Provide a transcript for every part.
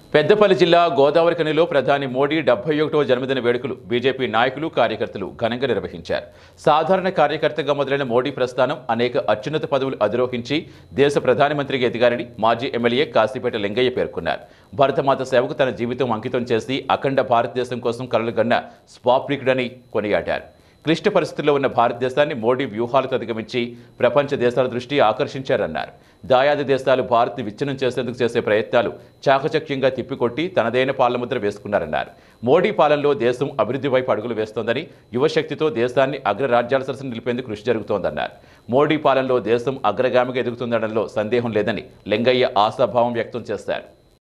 పెద్దపల్లి జిల్లా గోదావరి ఖనిలో ప్రధాని మోడీ డెబ్బై ఒకటో జన్మదిన వేడుకలు బీజేపీ నాయకులు కార్యకర్తలు ఘనంగా నిర్వహించారు సాధారణ కార్యకర్తగా మొదలైన మోడీ ప్రస్థానం అనేక అత్యున్నత పదవులు అధిరోహించి దేశ ప్రధానమంత్రిగా ఎదిగారని మాజీ ఎమ్మెల్యే కాశీపేట లింగయ్య పేర్కొన్నారు భరతమాత సేవకు తన జీవితం అంకితం చేసి అఖండ భారతదేశం కోసం కలలు గన్న స్వాప్నికుడని కొనియాడారు క్లిష్ట పరిస్థితుల్లో ఉన్న భారతదేశాన్ని మోడీ వ్యూహాలతో అధిగమించి ప్రపంచ దేశాల దృష్టి ఆకర్షించారన్నారు దాయాది దేశాలు భారత్ని విచ్ఛిన్నం చేసేందుకు చేసే ప్రయత్నాలు చాకచక్యంగా తిప్పికొట్టి తనదైన పాలముద్ర వేసుకున్నారన్నారు మోడీ పాలనలో దేశం అభివృద్ధి వైపు అడుగులు వేస్తోందని యువశక్తితో దేశాన్ని అగ్రరాజ్యాల సరసన నిలిపేందుకు కృషి జరుగుతోందన్నారు మోడీ పాలనలో దేశం అగ్రగామిగా ఎదుగుతుందనడంలో సందేహం లేదని లింగయ్య ఆశాభావం వ్యక్తం చేశారు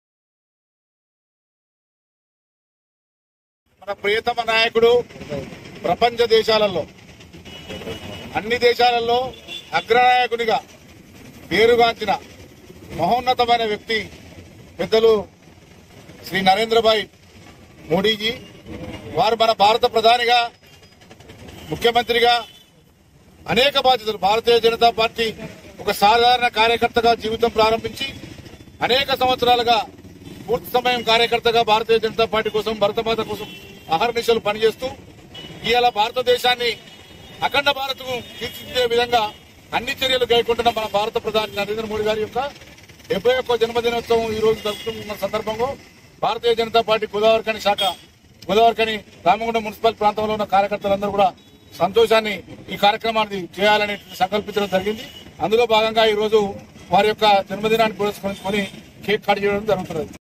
మన ప్రియతమ నాయకుడు ప్రపంచ దేశాలలో అన్ని దేశాలలో అగ్రనాయకునిగా పేరుగాంచిన మహోన్నతమైన వ్యక్తి పెద్దలు శ్రీ నరేంద్రభాయ్ మోడీజీ వారు మన భారత ప్రధానిగా ముఖ్యమంత్రిగా అనేక బాధ్యతలు భారతీయ జనతా పార్టీ ఒక సాధారణ కార్యకర్తగా జీవితం ప్రారంభించి అనేక సంవత్సరాలుగా పూర్తి సమయం కార్యకర్తగా భారతీయ జనతా పార్టీ కోసం భరతమాత కోసం అహర్నిశలు పనిచేస్తూ ఇవాళ భారతదేశాన్ని అఖండ భారత్ తీర్చిదిద్దే విధంగా అన్ని చర్యలు గైకుంటున్న మన భారత ప్రధాని నరేంద్ర మోడీ గారి యొక్క డెబ్బై ఒక్క జన్మదినోత్సవం ఈ రోజు జరుపుతున్న సందర్భంగా భారతీయ జనతా పార్టీ గోదావరికని శాఖ గోదావరికని రామగుండం మున్సిపల్ ప్రాంతంలో ఉన్న కార్యకర్తలందరూ కూడా సంతోషాన్ని ఈ కార్యక్రమాన్ని చేయాలని సంకల్పించడం జరిగింది అందులో భాగంగా ఈ రోజు వారి యొక్క జన్మదినాన్ని పురస్కరించుకొని కేక్ కట్ చేయడం జరుగుతున్నది